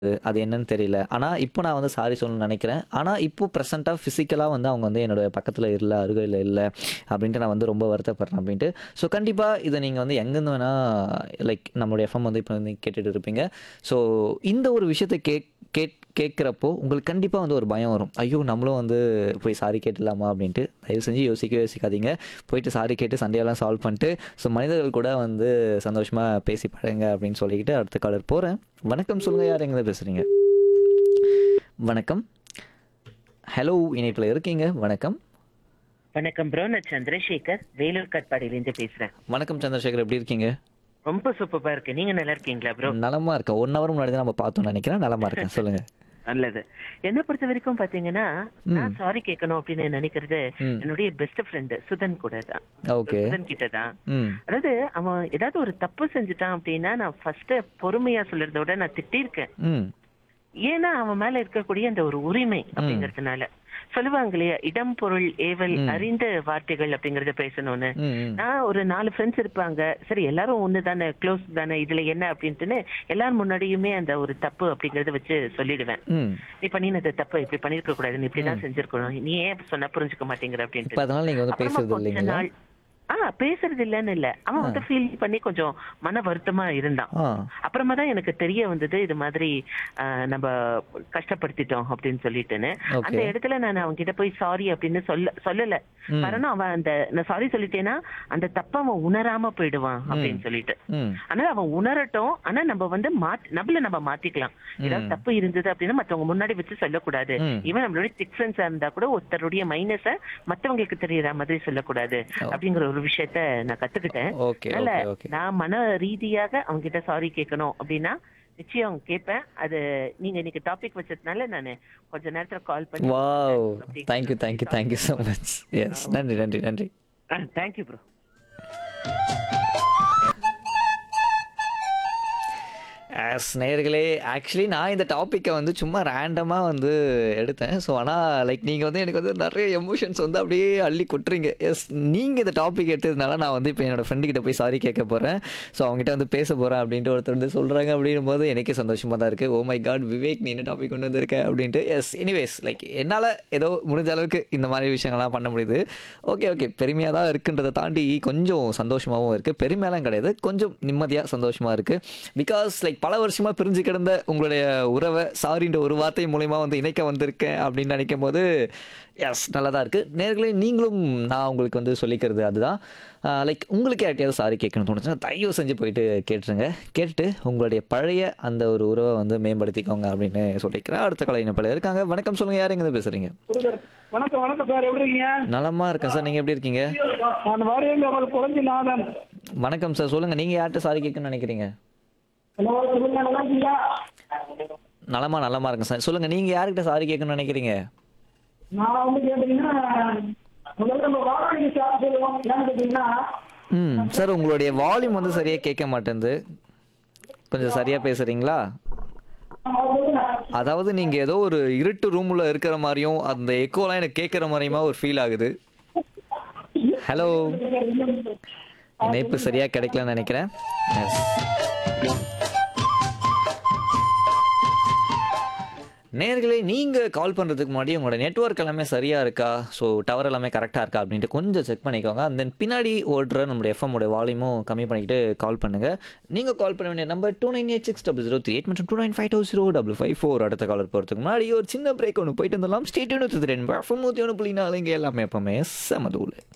அது என்னன்னு தெரியல. ஆனா, இப்போ நான் வந்து சாரி சொல்லணும்னு நெனைக்கிறேன். ஆனா, இப்போ பிரசென்ட்டா ஃபிசிக்கலா வந்து அவங்க வந்து என்னோட பக்கத்துல இல்ல, அருகில இல்ல அப்டின்ட்டு நான் வந்து ரொம்ப வருத்தப்படுறேன் அப்டின்ட்டு. ஸோ கண்டிப்பா இத நீங்க வந்து எங்கேருந்து வேணா லைக் நம்மளுடைய எஃப்எம் வந்து இப்போ வந்து கேட்டுட்டு இருப்பீங்க. ஸோ இந்த ஒரு விஷயத்த கேக் கேட் கேட்கிறப்போ உங்களுக்கு கண்டிப்பா வந்து ஒரு பயம் வரும். ஐயோ! நம்மளும் வந்து போய் சாரி கேட்டுடலாமா அப்டின்ட்டு. தயவு செஞ்சு யோசிக்கவே யோசிக்காதீங்க. போயிட்டு சாரி கேட்டு சண்டையெல்லாம் சால்வ் பண்ணிட்டு, ஸோ மனிதர்கள் கூட வந்து சந்தோஷமா பேசி பழகுங்க அப்டின்னு சொல்லிக்கிட்டு அடுத்த காலர் போறேன். வணக்கம் சொல்லுங்க யார் எங்கேருந்து பேசுறீங்க? வணக்கம். ஹலோ இணைப்பில இருக்கீங்க. வணக்கம். வணக்கம் ப்ரோ. நான் சந்திரசேகர். வேலூர் காட்பாடியிலேருந்து பேசுறேன். வணக்கம் சந்திரசேகர் எப்படி இருக்கீங்க? ரொம்ப சூப்பரா இருக்கு. நீங்க நல்லா இருக்கீங்களா ப்ரோ? நலமா இருக்கேன். 1 ஹவர் முன்னாடி தான் நம்ம பார்த்தோம்னு நெனைக்கிறேன். நலமா இருக்கேன். சொல்லுங்க. நல்லது. என்ன பொறுத்த வரைக்கும் பாத்தீங்கன்னா, ம். நான் சாரி கேட்கணும் அப்படின்னு நினைக்கிறது ம். என்னுடைய பெஸ்ட் ஃப்ரெண்ட் சுதன் கூட தான். ஓகே. சுதன் கிட்ட தான். ம். அதாவது அவன் ஏதாவது ஒரு தப்பு செஞ்சுட்டான் அப்படின்னா நான் ஃபர்ஸ்ட் பொறுமையா சொல்றத விட நான் திட்டிருக்கேன். ம். ஏன்னா அவன் மேல இருக்கக்கூடிய அந்த ஒரு உரிமை அப்படிங்கறதுனால. சொல்லுவாங்க இல்லையா இடம் பொருள் ஏவல் ம். அறிந்த வார்த்தைகள் அப்படிங்கறத பேசணும்னு. ம், ம். நான் ஒரு நாலு ஃப்ரெண்ட்ஸ் இருப்பாங்க. சரி எல்லாரும் ஒண்ணு தானே க்ளோஸ் தானே இதுல என்ன அப்படின்ட்டுன்னு எல்லார் முன்னாடியுமே அந்த ஒரு தப்பு அப்படிங்கறத வச்சு சொல்லிடுவேன். ம். நீ பண்ணினது தப்பு இப்படி பண்ணிருக்க கூடாது நீ இப்படிதான் செஞ்சிருக்கணும் நீ ஏன் சொன்னா புரிஞ்சுக்க மாட்டேங்கிற இப்ப அப்படின்ட்டு அதனால நீங்க வந்து அப்புறமா பேசுறது கொஞ்ச இல்லைங்களா? நாள் ஆ பேசுறது இல்லன்னு இல்ல அவன் வந்து ஃபீல் பண்ணி கொஞ்சம் மன வருத்தமா இருந்தான் ஆ. அப்புறமா தான் எனக்கு தெரிய வந்தது இது மாதிரி ஆ, நம்ம கஷ்டப்படுத்திட்டோம் அப்படின்னு சொல்லிட்டுன்னு ஓகே. அந்த இடத்துல நான் அவங்க கிட்ட போய் சாரி அப்படின்னு சொல்ல சொல்லல ம். காரணம் அவன் அந்த நான் சாரி சொல்லிட்டேன்னா அந்த தப்ப அவன் உணராம போயிடுவான் அப்படின்னு சொல்லிட்டு ம். ஆனா அவன் உணரட்டும் ஆனா நம்ம வந்து மாத்தி நம்மள நம்ம மாத்திக்கலாம் ஏதாவது ம். தப்பு இருந்தது அப்படின்னா மத்தவங்க முன்னாடி வச்சு சொல்லக்கூடாது ம். ஈவன் நம்மளுடைய திக் ஃப்ரெண்ட்ஸா இருந்தா கூட ஒருத்தருடைய மைனஸ மத்தவங்களுக்கு தெரியற மாதிரி சொல்லக்கூடாது அப்படிங்கிற ஒரு விஷயத்த நான் கத்துக்கிட்டேன் ஓகே, அதனால ஓகே, ஓகே. நான் மன ரீதியாக அவங்க கிட்ட சாரி கேட்கணும் அப்படின்னா நிச்சயம் கேட்பேன் அது நீங்க இன்னைக்கு டாபிக் வச்சதுனால நான் கொஞ்ச நேரத்துல கால் பண்ணி wow! Thank you, thank you, thank you so much. Yes. நன்றி, நன்றி, நன்றி. தேங்க்யூ ப்ரோ ஆஸ் நேயர்களே ஆக்சுவலி நான் இந்த டாப்பிக்கை வந்து சும்மா ரேண்டமாக வந்து எடுத்தேன் ஸோ ஆனால் லைக் நீங்கள் வந்து எனக்கு வந்து நிறைய எமோஷன்ஸ் வந்து அப்படியே அள்ளி கொட்டுறீங்க எஸ் நீங்கள் இந்த டாபிக் எடுத்ததுனால நான் வந்து இப்போ என்னோட friend கிட்ட போய் சாரி கேட்க போகிறேன் ஸோ அவங்ககிட்ட வந்து பேச போகிறேன் அப்படின்ட்டு ஒருத்தர் வந்து சொல்கிறாங்க அப்படின்னும் போது எனக்கே சந்தோஷமாக தான் இருக்குது ஓ மை காட் விவேக் நீ என்ன டாபிக் கொண்டு வந்திருக்க அப்படின்ட்டு எஸ் எனிவேஸ் லைக் என்னால் ஏதோ முடிஞ்ச அளவுக்கு இந்த மாதிரி விஷயங்கள்லாம் பண்ண முடியுது ஓகே ஓகே பெருமையாக தான் இருக்குன்றதை தாண்டி கொஞ்சம் சந்தோஷமாகவும் இருக்குது பெருமையெல்லாம் கிடையாது கொஞ்சம் நிம்மதியாக சந்தோஷமாக இருக்குது பிகாஸ் லைக் பல வருஷமாக பிரிஞ்சு கிடந்த உங்களுடைய உறவை சாரின்ற ஒரு வார்த்தை மூலயமா வந்து இணைக்க வந்திருக்கேன் அப்படின்னு நினைக்கும் போது எஸ் நல்லா தான் இருக்குது நேர்களே நீங்களும் நான் உங்களுக்கு வந்து சொல்லிக்கிறது அதுதான் லைக் உங்களுக்கு யார்ட்டையாவது சாரி கேட்கணும்னு தோணுச்சுன்னா தயவு செஞ்சு போயிட்டு கேட்டுருங்க கேட்டுட்டு உங்களுடைய பழைய அந்த ஒரு உறவை வந்து மேம்படுத்திக்கோங்க அப்படின்னு சொல்லிக்கிறேன் அடுத்த கலை இனப்பல இருக்காங்க வணக்கம் சொல்லுங்கள் யார் எங்கே பேசுகிறீங்க வணக்கம் வணக்கம் சார் எப்படி இருக்கீங்க நலமா இருக்கேன் சார் நீங்கள் எப்படி இருக்கீங்க நான் வாரியங்க அவர் குழந்தை நாதன் வணக்கம் சார் சொல்லுங்கள் நீங்கள் யார்கிட்ட சாரி கேட்கணும்னு நினைக்கிறீங்க ஹலோ சொல்லுங்க நல்லா இருக்கீங்களா நலமா நலமா இருக்கேன் சார் சொல்லுங்கள் நீங்கள் யார்கிட்ட சாரி கேட்கணும்னு நினைக்கிறீங்க நான் வந்து கேட்டீங்கன்னா முதல்ல நம்ம வாராணிக்கு சார் சொல்லுவோம் ஏன்னு கேட்டீங்கன்னா ம் சார் உங்களுடைய வால்யூம் வந்து சரியாக கேட்க மாட்டேங்குது கொஞ்சம் சரியாக பேசுகிறீங்களா அதாவது நீங்கள் ஏதோ ஒரு இருட்டு ரூமில் இருக்கிற மாதிரியும் அந்த எக்கோலாம் எனக்கு கேட்குற மாதிரியுமா ஒரு ஃபீல் ஆகுது ஹலோ இணைப்பு சரியாக கிடைக்கலன்னு நினைக்கிறேன் Yes. நேர்களே நீங்கள் கால் பண்ணுறதுக்கு முன்னாடி உங்களோட நெட்வொர்க் எல்லாமே சரியாக இருக்கா ஸோ டவர் எல்லாமே கரெக்டாக இருக்கா அப்படின்ட்டு கொஞ்சம் செக் பண்ணிக்கோங்க and then பின்னாடி ஓடுற நம்மளுடைய எஃப்எம் உடைய வால்யூமும் கம்மி பண்ணிக்கிட்டு கால் பண்ணுங்கள் நீங்கள் கால் பண்ண வேண்டிய number two nine eight six double zero three eight மற்றும் two nine five two zero double five four அடுத்த காலர் போகிறதுக்கு முன்னாடி ஒரு சின்ன பிரேக் ஒன்று போயிட்டு வந்துடலாம் ஸ்டேட் ஒன்று நூற்றி ரெண்டு எஃப்எம் நூற்றி ஒன்று புள்ளி நாலு இங்கே எல்லாமே எப்பவுமே செமதூள்